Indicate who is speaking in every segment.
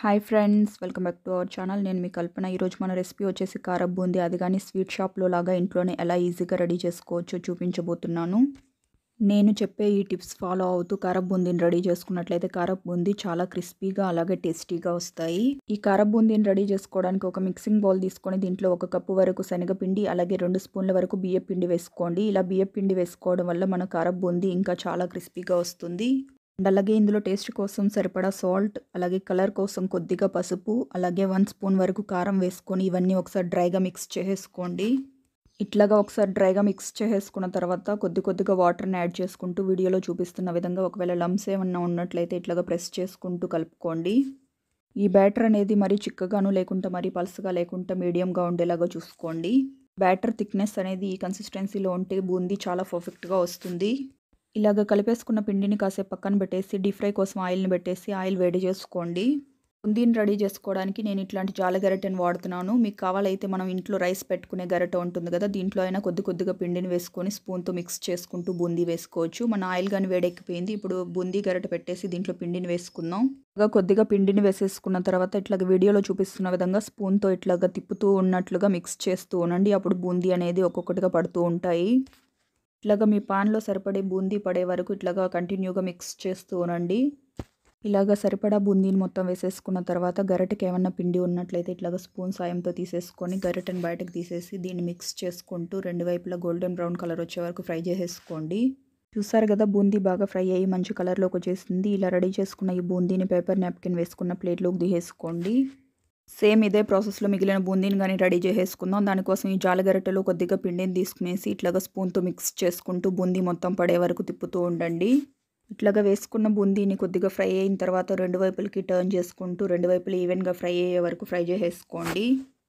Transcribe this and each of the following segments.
Speaker 1: hi friends welcome back to our channel నేను మీ కల్పన ఈరోజు మన రెసిపీ వచ్చేసి కారప్ బూందీ అది కానీ స్వీట్ షాప్లో లాగా ఇంట్లోనే ఎలా ఈజీగా రెడీ చేసుకోవచ్చో చూపించబోతున్నాను నేను చెప్పే ఈ టిప్స్ ఫాలో అవుతూ కారప్ బూందీని రెడీ చేసుకున్నట్లయితే కారప్ బూందీ చాలా క్రిస్పీగా అలాగే టేస్టీగా వస్తాయి ఈ కారప్ బూందీని రెడీ చేసుకోవడానికి ఒక మిక్సింగ్ బౌల్ తీసుకొని దీంట్లో ఒక కప్పు వరకు శనగపిండి అలాగే రెండు స్పూన్ల వరకు బియ్య పిండి వేసుకోండి ఇలా బియ్య పిండి వేసుకోవడం వల్ల మన కారప్ బూందీ ఇంకా చాలా క్రిస్పీగా వస్తుంది అండ్ అలాగే ఇందులో టేస్ట్ కోసం సరిపడా సాల్ట్ అలాగే కలర్ కోసం కొద్దిగా పసుపు అలాగే వన్ స్పూన్ వరకు కారం వేసుకొని ఇవన్నీ ఒకసారి డ్రైగా మిక్స్ చేసుకోండి ఇట్లాగా ఒకసారి డ్రైగా మిక్స్ చేసుకున్న తర్వాత కొద్ది కొద్దిగా వాటర్ని యాడ్ చేసుకుంటూ వీడియోలో చూపిస్తున్న విధంగా ఒకవేళ లమ్స్ ఏమన్నా ఉన్నట్లయితే ఇట్లాగా ప్రెస్ చేసుకుంటూ కలుపుకోండి ఈ బ్యాటర్ అనేది మరీ చిక్కగాను లేకుండా మరీ పలుసగా లేకుండా మీడియంగా ఉండేలాగా చూసుకోండి బ్యాటర్ థిక్నెస్ అనేది ఈ కన్సిస్టెన్సీలో ఉంటే బూందీ చాలా పర్ఫెక్ట్గా వస్తుంది ఇలాగ కలిపేసుకున్న పిండిని కాసేపు పక్కన పెట్టేసి డీప్ ఫ్రై కోసం ఆయిల్ని పెట్టేసి ఆయిల్ వేడి చేసుకోండి బూందీని రెడీ చేసుకోవడానికి నేను ఇట్లాంటి జాల గరిటెని వాడుతున్నాను మీకు కావాలైతే మనం ఇంట్లో రైస్ పెట్టుకునే గరిట ఉంటుంది కదా దీంట్లో అయినా కొద్ది కొద్దిగా పిండిని వేసుకొని స్పూన్తో మిక్స్ చేసుకుంటూ బూందీ వేసుకోవచ్చు మన ఆయిల్ కానీ వేడెక్కిపోయింది ఇప్పుడు బూందీ గరిట పెట్టేసి దీంట్లో పిండిని వేసుకుందాం ఇలాగా కొద్దిగా పిండిని వేసేసుకున్న తర్వాత ఇట్లాగ వీడియోలో చూపిస్తున్న విధంగా స్పూన్తో ఇట్లాగా తిప్పుతూ ఉన్నట్లుగా మిక్స్ చేస్తూ ఉండండి అప్పుడు బూందీ అనేది ఒక్కొక్కటిగా పడుతూ ఉంటాయి ఇట్లాగా మీ పాన్లో సరిపడే బూందీ పడే వరకు ఇట్లాగా కంటిన్యూగా మిక్స్ చేస్తూ ఉండండి ఇలాగ సరిపడా బూందీని మొత్తం వేసేసుకున్న తర్వాత గరిటెకి ఏమన్నా పిండి ఉన్నట్లయితే ఇట్లాగ స్పూన్ సాయంతో తీసేసుకొని గరిటెని బయటకు తీసేసి దీన్ని మిక్స్ చేసుకుంటూ రెండు వైపులా గోల్డెన్ బ్రౌన్ కలర్ వచ్చే వరకు ఫ్రై చేసేసుకోండి చూసారు కదా బూందీ బాగా ఫ్రై అయ్యి మంచి కలర్లోకి వచ్చేసింది ఇలా రెడీ చేసుకున్న ఈ బూందీని పేపర్ నాప్కిన్ వేసుకున్న ప్లేట్లోకి దిగేసుకోండి సేమ్ ఇదే ప్రాసెస్లో మిగిలిన బూందీని కానీ రెడీ చేసేసుకుందాం దానికోసం ఈ జాలగరిటెలో కొద్దిగా పిండిని తీసుకునేసి ఇట్లాగా స్పూన్తో మిక్స్ చేసుకుంటూ బూందీ మొత్తం పడే వరకు తిప్పుతూ ఉండండి ఇట్లాగా వేసుకున్న బూందీని కొద్దిగా ఫ్రై అయిన తర్వాత రెండు వైపులకి టర్న్ చేసుకుంటూ రెండు వైపులు ఈవెన్గా ఫ్రై అయ్యే వరకు ఫ్రై చేసేసుకోండి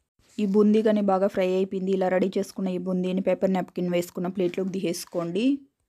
Speaker 1: ఈ బూందీ కానీ బాగా ఫ్రై అయిపోయింది ఇలా రెడీ చేసుకున్న ఈ బూందీని పేపర్ నాప్కిన్ వేసుకున్న ప్లేట్లోకి దిగేసుకోండి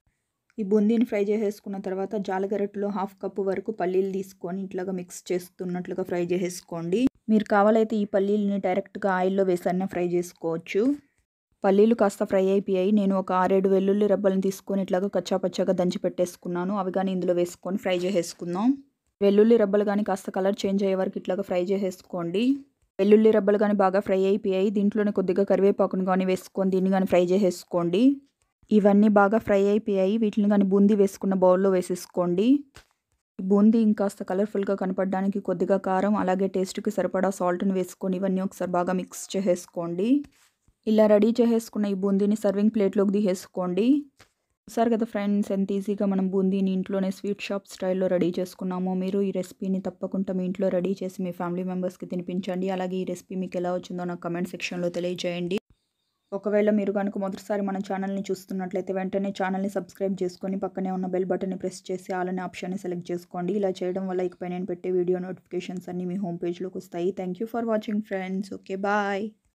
Speaker 1: ఈ బూందీని ఫ్రై చేసేసుకున్న తర్వాత జాలగరట్లో హాఫ్ కప్పు వరకు పల్లీలు తీసుకొని ఇట్లాగా మిక్స్ చేస్తున్నట్లుగా ఫ్రై చేసేసుకోండి మీరు కావాలైతే ఈ పల్లీలని డైరెక్ట్గా ఆయిల్లో వేసన్నా ఫ్రై చేసుకోవచ్చు పల్లీలు కాస్త ఫ్రై అయిపోయాయి నేను ఒక ఆరేడు వెల్లుల్లి రెబ్బలను తీసుకొని ఇట్లాగా కచ్చాపచ్చాగా దంచి పెట్టేసుకున్నాను అవి కానీ ఇందులో వేసుకొని ఫ్రై చేసేసుకుందాం వెల్లుల్లి రెబ్బలు కానీ కాస్త కలర్ చేంజ్ అయ్యే వరకు ఇట్లాగా ఫ్రై చేసేసుకోండి వెల్లుల్లి రెబ్బలు కానీ బాగా ఫ్రై అయిపోయాయి దీంట్లోనే కొద్దిగా కరివేపాకును కానీ వేసుకొని దీన్ని కానీ ఫ్రై చేసేసుకోండి ఇవన్నీ బాగా ఫ్రై అయిపోయాయి వీటిని కానీ బూందీ వేసుకున్న బౌల్లో వేసేసుకోండి బూందీ ఇంకాస్త కలర్ఫుల్గా కనపడడానికి కొద్దిగా కారం అలాగే టేస్ట్కి సరిపడా సాల్ట్ని వేసుకొని ఇవన్నీ ఒకసారి బాగా మిక్స్ చేసేసుకోండి ఇలా రెడీ చేసేసుకున్న ఈ బూందీని సర్వింగ్ ప్లేట్లోకి దిగేసుకోండి చూసారు కదా ఫ్రెండ్స్ ఎంత ఈజీగా మనం బూందీని ఇంట్లోనే స్వీట్ షాప్ స్టైల్లో రెడీ చేసుకున్నామో మీరు ఈ రెసిపీని తప్పకుండా మీ ఇంట్లో రెడీ చేసి మీ ఫ్యామిలీ మెంబర్స్కి తినిపించండి అలాగే ఈ రెసిపీ మీకు ఎలా వచ్చిందో నాకు కమెంట్ సెక్షన్లో తెలియజేయండి ఒకవేళ మీరు కనుక మొదటిసారి మన ఛానల్ని చూస్తున్నట్లయితే వెంటనే ఛానల్ని సబ్స్క్రైబ్ చేసుకొని పక్కనే ఉన్న బెల్ బటన్ని ప్రెస్ చేసి ఆల్ అనే ఆప్షన్ని సెలెక్ట్ చేసుకోండి ఇలా చేయడం వల్ల ఇకపై నేను పెట్టే వీడియో నోటిఫికేషన్స్ అన్నీ మీ హోమ్ పేజ్లోకి వస్తాయి thank you for watching friends okay bye